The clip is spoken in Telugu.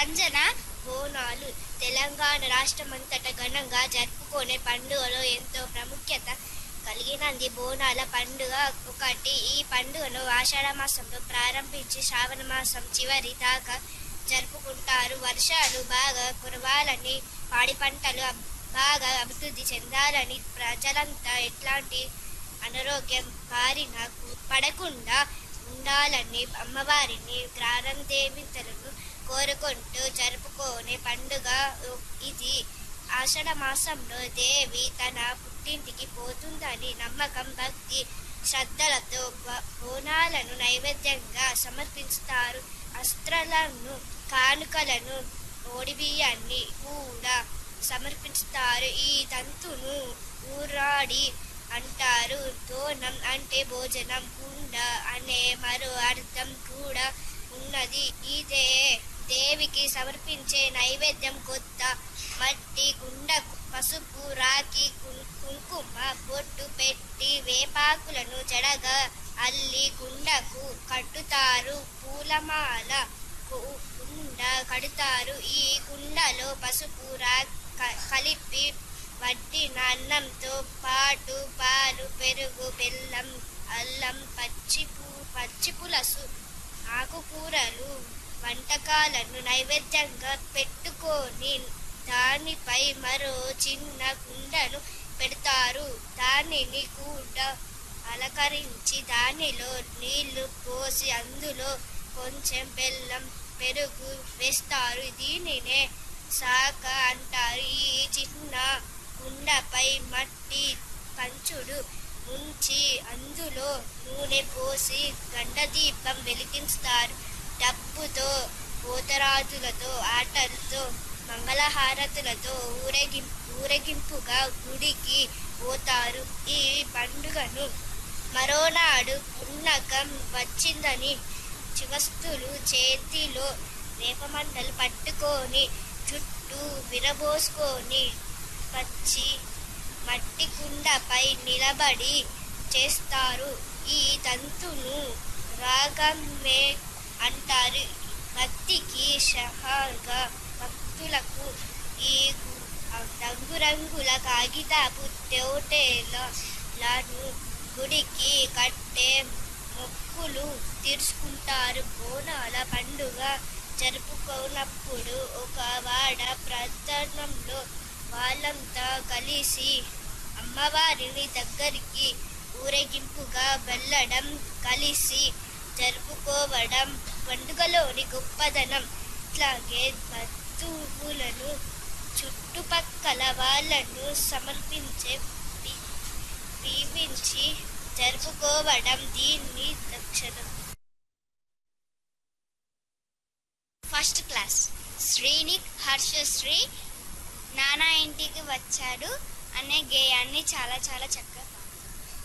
రంజన బోనాలు తెలంగాణ రాష్ట్రమంతటా ఘనంగా జరుపుకునే పండుగలో ఎంతో ప్రాముఖ్యత కలిగినది బోనాల పండుగ ఒకటి ఈ పండుగను ఆషాఢ మాసంలో ప్రారంభించి శ్రావణ మాసం చివరి దాకా జరుపుకుంటారు వర్షాలు బాగా కురవాలని పాడి పంటలు అబ్- బాగా అభివృద్ధి చెందాలని ప్రజలంతా ఎట్లాంటి అనారోగ్యం బారిన కు- పడకుండా ఉండాలని అమ్మవారిని దేవితలను కోరుకుంటూ జరుపుకునే పండుగ ఇది ఆషాఢ మాసంలో దేవి తన పుట్టింటికి పోతుందని నమ్మకం భక్తి శ్రద్ధలతో బ- బోనాలను నైవేద్యంగా సమర్పిస్తారు అస్త్రాలను కానుకలను ఓడిబియ్యాన్ని కూడా సమర్పిస్తారు ఈ తంతును ఊరాడి అంటారు దోనం అంటే భోజనం కుండ అనే మరో అర్థం కూడా ఉన్నది ఇదే దేవికి సమర్పించే నైవేద్యం కొత్త మట్టి కుండకు పసుపు రాకి కు- కుంకుమ బొట్టు పెట్టి వేపాకులను జడగా అల్లి కుండకు కట్టుతారు పూలమాల కు- కుండ కడతారు ఈ కుండలో పసుపు రా క- కలిపి వడ్డిన అన్నంతో పాటు పాలు పెరుగు బెల్లం అల్లం పచ్చి పూ పచ్చి పులసు ఆకుకూరలు వంటకాలను నైవేద్యంగా పెట్టుకొని దానిపై మరో చిన్న కుండను పెడతారు దానిని కూడా అలంకరించి దానిలో నీళ్లు పోసి అందులో కొంచెం బెల్లం పెరుగు వేస్తారు దీనినే శాఖ అంటారు ఈ చిన్న కుండపై మట్టి కంచుడు ఉంచి అందులో నూనె పోసి గండ దీపం వెలిగిస్తారు డప్పుతో పోతరాజులతో ఆటలతో మంగళహారతులతో ఊరేగింపు ఊరేగింపుగా గుడికి పోతారు ఈ పండుగను మరోనాడు పున్నకం వచ్చిందని చివస్తులు చేతిలో వేపమండలు పట్టుకొని చుట్టూ విరబోసుకొని వచ్చి మట్టి కుండపై నిలబడి చేస్తారు ఈ తంతును రాగమే అంటారు భక్తికి షహాగా భక్తులకు ఈ గు- రంగురంగుల కాగితపు తోటేలను గుడికి కట్టే మొక్కులు తీర్చుకుంటారు బోనాల పండుగ జరుపుకున్నప్పుడు ఒక వాడ ప్రార్థనంలో వాళ్ళంతా కలిసి అమ్మవారిని దగ్గరికి ఊరేగింపుగా వెళ్ళడం కలిసి జరుపుకోవడం పండుగలోని గొప్పదనం ఇట్లాగే బంధువులను చుట్టుపక్కల వాళ్ళను సమర్పించే పీ- దీవించి జరుపుకోవడం దీన్ని లక్షణం ఫస్ట్ క్లాస్ శ్రీని హర్షశ్రీ నానా ఇంటికి వచ్చాడు అనే గేయాన్ని చాలా చాలా చక్కగా